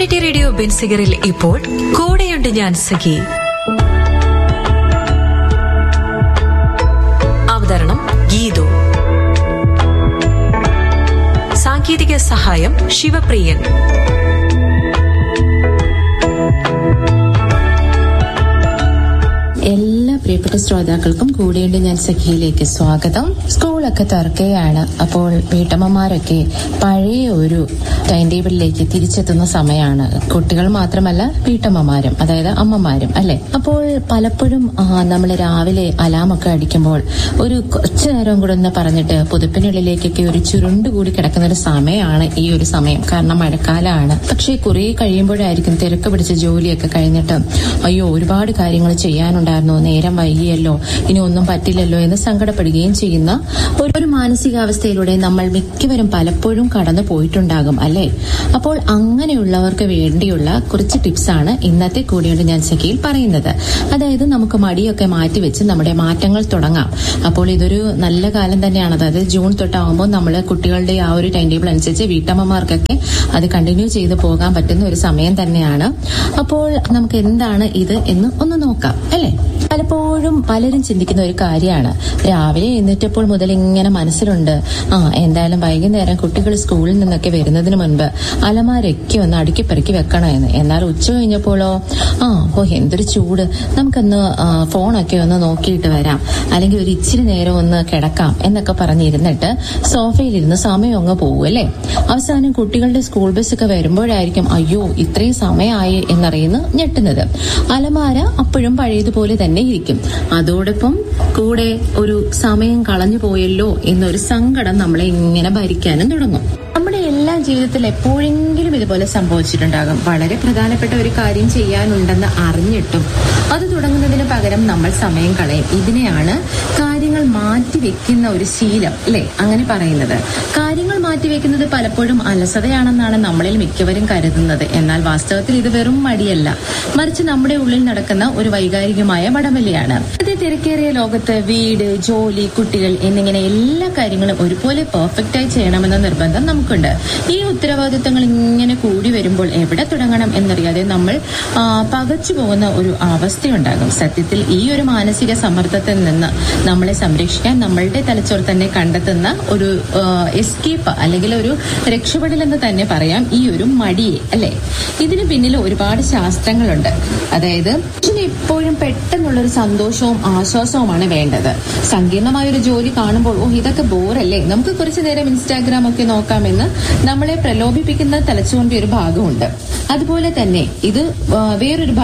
community radio ബെൻസിഗറിൽ ഇപ്പോൾ കൂടെയുണ്ട് ഞാൻ സഖി അവതരണം ഗീതു സാങ്കേതിക സഹായം ശിവപ്രിയൻ എല്ലാ പ്രിയപ്പെട്ട ശ്രോതാക്കൾക്കും കൂടെയുണ്ട് ഞാൻ സഖിയിലേക്ക് സ്വാഗതം സ്കൂളൊക്കെ തുറക്കുകയാണ് അപ്പോൾ വീട്ടമ്മമാരൊക്കെ പഴയ ഒരു ടൈം ടേബിളിലേക്ക് തിരിച്ചെത്തുന്ന സമയമാണ് കുട്ടികൾ മാത്രമല്ല വീട്ടമ്മമാരും അതായത് അമ്മമാരും അല്ലെ അപ്പോൾ പലപ്പോഴും നമ്മൾ രാവിലെ അലാമൊക്കെ അടിക്കുമ്പോൾ ഒരു കുറച്ചു നേരം കൂടെ ഒന്ന് പറഞ്ഞിട്ട് പുതുപ്പിനുള്ളിലേക്കൊക്കെ ഒരു ചുരുണ്ടുകൂടി കിടക്കുന്ന ഒരു സമയമാണ് ഈ ഒരു സമയം കാരണം മഴക്കാലമാണ് പക്ഷേ കുറെ കഴിയുമ്പോഴായിരിക്കും തിരക്ക് പിടിച്ച ജോലിയൊക്കെ കഴിഞ്ഞിട്ട് അയ്യോ ഒരുപാട് കാര്യങ്ങൾ ചെയ്യാനുണ്ടായിരുന്നു നേരം വൈകിയല്ലോ ഇനി ഒന്നും പറ്റില്ലല്ലോ എന്ന് സങ്കടപ്പെടുകയും ചെയ്യുന്ന ഒരു ഒരു മാനസികാവസ്ഥയിലൂടെ നമ്മൾ മിക്കവരും പലപ്പോഴും കടന്നു പോയിട്ടുണ്ടാകും അല്ലെ അപ്പോൾ അങ്ങനെയുള്ളവർക്ക് വേണ്ടിയുള്ള കുറച്ച് ടിപ്സ് ആണ് ഇന്നത്തെ കൂടിയോട് ഞാൻ സഖിയിൽ പറയുന്നത് അതായത് നമുക്ക് മടിയൊക്കെ മാറ്റിവെച്ച് നമ്മുടെ മാറ്റങ്ങൾ തുടങ്ങാം അപ്പോൾ ഇതൊരു നല്ല കാലം തന്നെയാണ് അതായത് ജൂൺ തൊട്ടാകുമ്പോൾ നമ്മൾ കുട്ടികളുടെ ആ ഒരു ടൈം ടേബിൾ അനുസരിച്ച് വീട്ടമ്മമാർക്കൊക്കെ അത് കണ്ടിന്യൂ ചെയ്ത് പോകാൻ പറ്റുന്ന ഒരു സമയം തന്നെയാണ് അപ്പോൾ നമുക്ക് എന്താണ് ഇത് എന്ന് ഒന്ന് നോക്കാം അല്ലെ പലപ്പോഴും പലരും ചിന്തിക്കുന്ന ഒരു കാര്യമാണ് രാവിലെ എഴുന്നേറ്റപ്പോൾ മുതൽ ഇങ്ങനെ മനസ്സിലുണ്ട് ആ എന്തായാലും വൈകുന്നേരം കുട്ടികൾ സ്കൂളിൽ നിന്നൊക്കെ വരുന്നതിന് മുൻപ് അലമാരൊക്കെ ഒന്ന് അടുക്കി പെറുക്കി വെക്കണമെന്ന് എന്നാൽ ഉച്ച കഴിഞ്ഞപ്പോഴോ ആ ഓ എന്തൊരു ചൂട് നമുക്കൊന്ന് ആ, ഫോണൊക്കെ ഒന്ന് നോക്കിയിട്ട് വരാം അല്ലെങ്കിൽ ഒരു ഇച്ചിരി നേരം ഒന്ന് കിടക്കാം എന്നൊക്കെ പറഞ്ഞിരുന്നിട്ട് സോഫയിലിരുന്ന് സമയം അങ്ങ് പോകും അല്ലേ അവസാനം കുട്ടികളുടെ സ്കൂൾ ബസ്സൊക്കെ വരുമ്പോഴായിരിക്കും അയ്യോ ഇത്രയും സമയമായി എന്നറിയുന്ന ഞെട്ടുന്നത് അലമാര അപ്പോഴും പഴയതുപോലെ തന്നെ ഇരിക്കും അതോടൊപ്പം കൂടെ ഒരു സമയം കളഞ്ഞു പോയല്ലോ എന്നൊരു സങ്കടം നമ്മളെ ഇങ്ങനെ ഭരിക്കാനും തുടങ്ങും നമ്മുടെ എല്ലാ ജീവിതത്തിൽ എപ്പോഴെങ്കിലും ഇതുപോലെ സംഭവിച്ചിട്ടുണ്ടാകും വളരെ പ്രധാനപ്പെട്ട ഒരു കാര്യം ചെയ്യാനുണ്ടെന്ന് അറിഞ്ഞിട്ടും അത് തുടങ്ങുന്നതിന് പകരം നമ്മൾ സമയം കളയും ഇതിനെയാണ് കാര്യങ്ങൾ മാറ്റി വെക്കുന്ന ഒരു ശീലം അല്ലെ അങ്ങനെ പറയുന്നത് കാര്യങ്ങൾ മാറ്റി വെക്കുന്നത് പലപ്പോഴും അലസതയാണെന്നാണ് നമ്മളിൽ മിക്കവരും കരുതുന്നത് എന്നാൽ വാസ്തവത്തിൽ ഇത് വെറും മടിയല്ല മറിച്ച് നമ്മുടെ ഉള്ളിൽ നടക്കുന്ന ഒരു വൈകാരികമായ വടംവലിയാണ് ഇത് തിരക്കേറിയ ലോകത്ത് വീട് ജോലി കുട്ടികൾ എന്നിങ്ങനെ എല്ലാ കാര്യങ്ങളും ഒരുപോലെ പെർഫെക്റ്റ് ആയി ചെയ്യണമെന്ന നിർബന്ധം നമുക്കുണ്ട് ഈ ഉത്തരവാദിത്തങ്ങൾ ഇങ്ങനെ കൂടി വരുമ്പോൾ എവിടെ തുടങ്ങണം എന്നറിയാതെ നമ്മൾ ആ, പകച്ചു പോകുന്ന ഒരു അവസ്ഥയുണ്ടാകും സത്യത്തിൽ ഈ ഒരു മാനസിക സമ്മർദ്ദത്തിൽ നിന്ന് നമ്മളെ സംരക്ഷിക്കാൻ നമ്മളുടെ തലച്ചോർ തന്നെ കണ്ടെത്തുന്ന ഒരു എസ്കേപ്പ് അല്ലെങ്കിൽ ഒരു രക്ഷപ്പെടൽ എന്ന് തന്നെ പറയാം ഈ ഒരു മടിയെ അല്ലെ ഇതിന് പിന്നിൽ ഒരുപാട് ശാസ്ത്രങ്ങളുണ്ട് അതായത് മനുഷ്യന് എപ്പോഴും പെട്ടെന്നുള്ള ഒരു സന്തോഷവും ആശ്വാസവുമാണ് വേണ്ടത് സങ്കീർണമായ ഒരു ജോലി കാണുമ്പോൾ ഓ ഇതൊക്കെ ബോറല്ലേ നമുക്ക് കുറച്ചു നേരം ഇൻസ്റ്റാഗ്രാം ഒക്കെ നോക്കാമെന്ന് നമ്മളെ പ്രലോഭിപ്പിക്കുന്ന തലച്ചോറിന്റെ ഒരു ഭാഗമുണ്ട് അതുപോലെ തന്നെ ഇത് ആ, വേറൊരു